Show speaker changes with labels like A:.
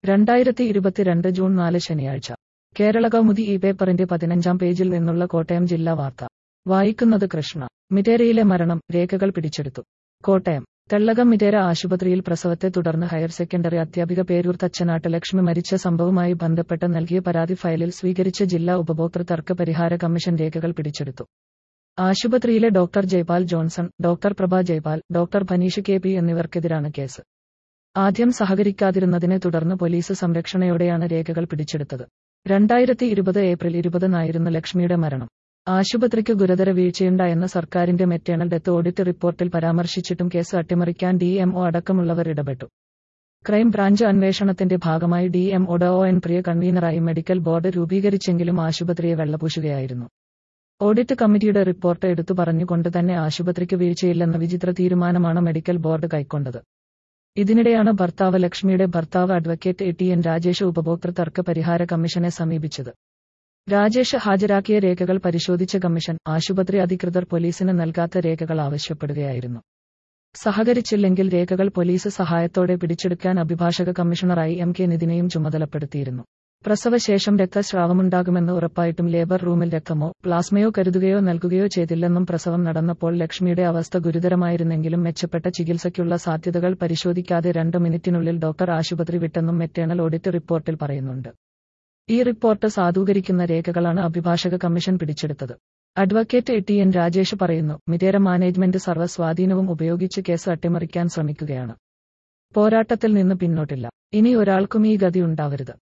A: രണ്ടായിരത്തി ഇരുപത്തിരണ്ട് ജൂൺ നാല് ശനിയാഴ്ച കേരള കൗമുദി ഈ പേപ്പറിന്റെ പതിനഞ്ചാം പേജിൽ നിന്നുള്ള കോട്ടയം ജില്ലാ വാർത്ത വായിക്കുന്നത് കൃഷ്ണ മിറ്റേരയിലെ മരണം രേഖകൾ പിടിച്ചെടുത്തു കോട്ടയം തെള്ളകം മിറ്റേര ആശുപത്രിയിൽ പ്രസവത്തെ തുടർന്ന് ഹയർ സെക്കൻഡറി അധ്യാപിക പേരൂർ തച്ചനാട്ട് ലക്ഷ്മി മരിച്ച സംഭവവുമായി ബന്ധപ്പെട്ട് നൽകിയ പരാതി ഫയലിൽ സ്വീകരിച്ച ജില്ലാ ഉപഭോക്തൃ തർക്ക പരിഹാര കമ്മീഷൻ രേഖകൾ പിടിച്ചെടുത്തു ആശുപത്രിയിലെ doctor Jaipal Johnson doctor Prabha Jaipal doctor Bhanish K P എന്നിവർക്കെതിരാണ് കേസ് ആദ്യം സഹകരിക്കാതിരുന്നതിനെ തുടർന്ന് പോലീസ് സംരക്ഷണയോടെയാണ് രേഖകൾ പിടിച്ചെടുത്തത് രണ്ടായിരത്തി ഇരുപത് ഏപ്രിൽ ഇരുപതിനായിരുന്നു ലക്ഷ്മിയുടെ മരണം ആശുപത്രിക്ക് ഗുരുതര വീഴ്ചയുണ്ടായെന്ന സർക്കാരിന്റെ മെറ്റേണൽ ഡെത്ത് ഓഡിറ്റ് റിപ്പോർട്ടിൽ പരാമർശിച്ചിട്ടും കേസ് അട്ടിമറിക്കാൻ ഡി എംഒ അടക്കമുള്ളവർ ഇടപെട്ടു ക്രൈം ബ്രാഞ്ച് അന്വേഷണത്തിന്റെ ഭാഗമായി D M O N Priya കൺവീനറായി മെഡിക്കൽ ബോർഡ് രൂപീകരിച്ചെങ്കിലും ആശുപത്രിയെ വെള്ളപൂശുകയായിരുന്നു ഓഡിറ്റ് കമ്മിറ്റിയുടെ റിപ്പോർട്ട് എടുത്തു പറഞ്ഞുകൊണ്ട് തന്നെ ആശുപത്രിക്ക് വീഴ്ചയില്ലെന്ന വിചിത്ര തീരുമാനമാണ് മെഡിക്കൽ ബോർഡ് കൈക്കൊണ്ടത് ഇതിനിടെയാണ് ഭർത്താവ് ലക്ഷ്മിയുടെ ഭർത്താവ് advocate A T N Rajesh ഉപഭോക്തൃ തർക്ക പരിഹാര കമ്മീഷനെ സമീപിച്ചത് രാജേഷ് ഹാജരാക്കിയ രേഖകൾ പരിശോധിച്ച കമ്മീഷൻ ആശുപത്രി അധികൃതർ പോലീസിന് നൽകാത്ത രേഖകൾ ആവശ്യപ്പെടുകയായിരുന്നു സഹകരിച്ചില്ലെങ്കിൽ രേഖകൾ പോലീസ് സഹായത്തോടെ പിടിച്ചെടുക്കാൻ അഭിഭാഷക കമ്മീഷണറായി എം കെ നിതിനെയും ചുമതലപ്പെടുത്തിയിരുന്നു പ്രസവശേഷം രക്തസ്രാവമുണ്ടാകുമെന്ന് ഉറപ്പായിട്ടും ലേബർ റൂമിൽ രക്തമോ പ്ലാസ്മയോ കരുതുകയോ നൽകുകയോ ചെയ്തില്ലെന്നും പ്രസവം നടന്നപ്പോൾ ലക്ഷ്മിയുടെ അവസ്ഥ ഗുരുതരമായിരുന്നെങ്കിലും മെച്ചപ്പെട്ട ചികിത്സയ്ക്കുള്ള സാധ്യതകൾ പരിശോധിക്കാതെ രണ്ട് മിനിറ്റിനുള്ളിൽ ഡോക്ടർ ആശുപത്രി വിട്ടെന്നും മെറ്റേണൽ ഓഡിറ്റ് റിപ്പോർട്ടിൽ പറയുന്നുണ്ട് ഈ റിപ്പോർട്ട് സാധൂകരിക്കുന്ന രേഖകളാണ് അഭിഭാഷക കമ്മീഷൻ പിടിച്ചെടുത്തത് advocate A T N Rajesh പറയുന്നു മിതേര മാനേജ്മെന്റ് സർവ്വസ്വാധീനവും ഉപയോഗിച്ച് കേസ് അട്ടിമറിക്കാൻ ശ്രമിക്കുകയാണ് പോരാട്ടത്തിൽ നിന്ന് പിന്നോട്ടില്ല ഇനി ഒരാൾക്കും ഈ ഗതി ഉണ്ടാവരുത്